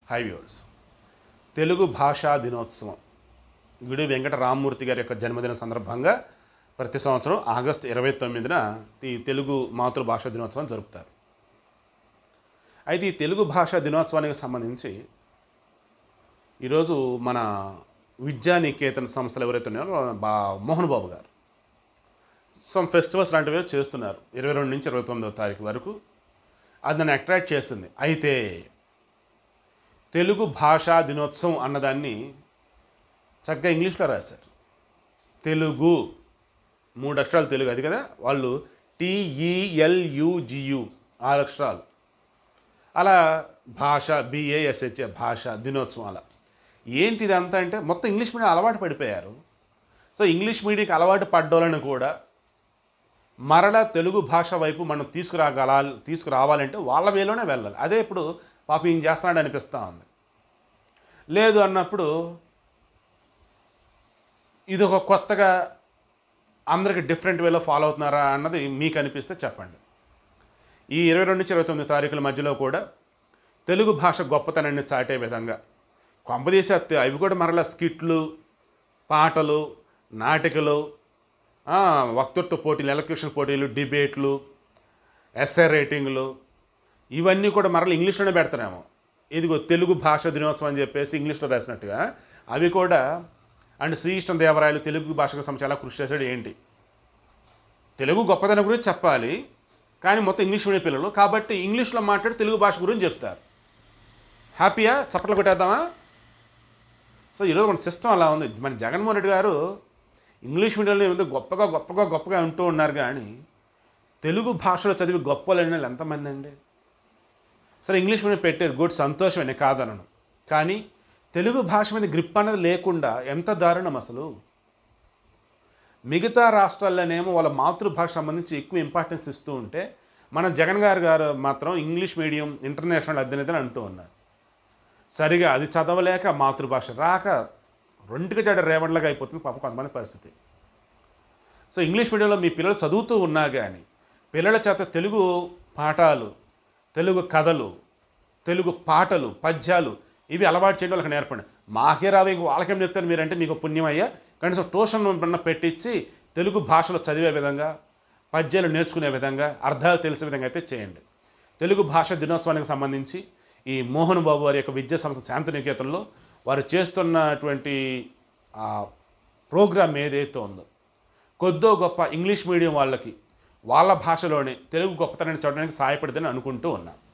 high viewers Telugu భాషా దినోత్సవం గుడి వెంకట రామ్మూర్తి గారి యొక్క జన్మదిన సందర్భంగా ప్రతి సంవత్సరం ఆగస్టు ఇరవై తొమ్మిదిన ఈ తెలుగు మాతృభాషా దినోత్సవం జరుపుతారు అయితే ఈ తెలుగు భాషా దినోత్సవానికి సంబంధించి ఈరోజు మన విద్యా నికేతన్ సంస్థలు ఎవరైతే ఉన్నారో బా మోహన్ బాబు గారు సమ్ ఫెస్టివల్స్ లాంటివి చేస్తున్నారు ఇరవై రెండు నుంచి ఇరవై తొమ్మిదో తారీఖు వరకు అది నన్ను అట్రాక్ట్ చేస్తుంది అయితే తెలుగు భాషా దినోత్సవం అన్నదాన్ని చక్కగా ఇంగ్లీష్లో రాశారు తెలుగు మూడు అక్షరాలు తెలుగు అది కదా వాళ్ళు టీఈఎల్యుజియు ఆరు అక్షరాలు అలా భాష బిఏఎస్హెచ్ భాష దినోత్సవం అలా ఏంటి ఇదంతా అంటే మొత్తం ఇంగ్లీష్ మీడియం అలవాటు పడిపోయారు సో ఇంగ్లీష్ మీడియంకి అలవాటు పడ్డోళ్ళని కూడా మరలా తెలుగు భాష వైపు మనం తీసుకురాగల తీసుకురావాలంటే వాళ్ళ వేలోనే వెళ్ళాలి అదే ఇప్పుడు పాప ఈయన చేస్తున్నాడు అనిపిస్తూ ఉంది లేదు అన్నప్పుడు ఇది ఒక కొత్తగా అందరికి డిఫరెంట్ వేలో ఫాలో అవుతున్నారా అన్నది మీకు అనిపిస్తే చెప్పండి ఈ ఇరవై రెండు నుంచి ఇరవై తొమ్మిది తారీఖుల మధ్యలో కూడా తెలుగు భాష గొప్పతనాన్ని చాటే విధంగా కొంపదీసి అత్తే- అవి కూడా మరలా స్కిట్లు పాటలు నాటికలు ఆ, వక్తృత్వ పోటీలు ఎలక్యూషన్ పోటీలు డిబేట్లు ఎస్ఐ రేటింగ్లు ఇవన్నీ కూడా మరలా ఇంగ్లీష్లోనే పెడతారేమో ఇదిగో తెలుగు భాష దినోత్సవం అని చెప్పేసి ఇంగ్లీష్లో రాసినట్టుగా అవి కూడా అండ్ శ్రీకృష్ణ దేవరాయలు తెలుగు భాషకు సంబంధించి ఎలా కృషి చేశాడు ఏంటి తెలుగు గొప్పదనం గురించి చెప్పాలి కానీ మొత్తం ఇంగ్లీష్ మీడియం పిల్లలు కాబట్టి ఇంగ్లీష్లో మాట్లాడి తెలుగు భాష గురించి చెప్తారు హ్యాపీయా చప్పట్లు కొట్టేద్దామా సో ఈరోజు మన సిస్టమ్ అలా ఉంది మన జగన్మోహన్ రెడ్డి గారు ఇంగ్లీష్ మీడియంలో ఏదో గొప్పగా గొప్పగా గొప్పగా ఉంటూ ఉన్నారు కానీ తెలుగు భాషలో చదివి గొప్పలేని వాళ్ళు ఎంతమంది అండి సరే ఇంగ్లీష్ మీడియం పెట్టారు గుడ్ సంతోషమే కాదనను కానీ తెలుగు భాష మీద గ్రిప్ అనేది లేకుండా ఎంత దారుణం అసలు మిగతా రాష్ట్రాల్లోనేమో వాళ్ళ మాతృభాష సంబంధించి ఎక్కువ ఇంపార్టెన్స్ ఇస్తూ ఉంటే మన జగన్ గారు గారు మాత్రం ఇంగ్లీష్ మీడియం ఇంటర్నేషనల్ అధ్యయనం అంటూ ఉన్నారు సరిగా అది చదవలేక మాతృభాష రాక రెండుకి చెడ రేవడ్లాగా అయిపోతుంది పాప కొంతమంది పరిస్థితి సో ఇంగ్లీష్ మీడియంలో మీ పిల్లలు చదువుతూ ఉన్నా కానీ పిల్లల చేత తెలుగు పాఠాలు తెలుగు కథలు తెలుగు పాటలు పద్యాలు ఇవి అలవాటు చేయడం వాళ్ళకి నేర్పండి మాకే రావు ఇంక వాళ్ళకేం చెప్తారు మీరంటే మీకు పుణ్యం అయ్యా కనీసం ట్యూషన్ ఏమన్నా పెట్టించి తెలుగు భాషలో చదివే విధంగా పద్యాలు నేర్చుకునే విధంగా అర్థాలు తెలిసే విధంగా అయితే చేయండి తెలుగు భాష దినోత్సవానికి సంబంధించి ఈ మోహన్ బాబు వారి యొక్క విద్యా సంస్థ శాంతినికేతన్లో వారు చేస్తున్నటువంటి ఆ ప్రోగ్రామ్ ఏదైతే ఉందో కొద్దో గొప్ప ఇంగ్లీష్ మీడియం వాళ్ళకి వాళ్ళ భాషలోనే తెలుగు గొప్పతనాన్ని చూడడానికి సహాయపడుతుందని అనుకుంటూ ఉన్నాను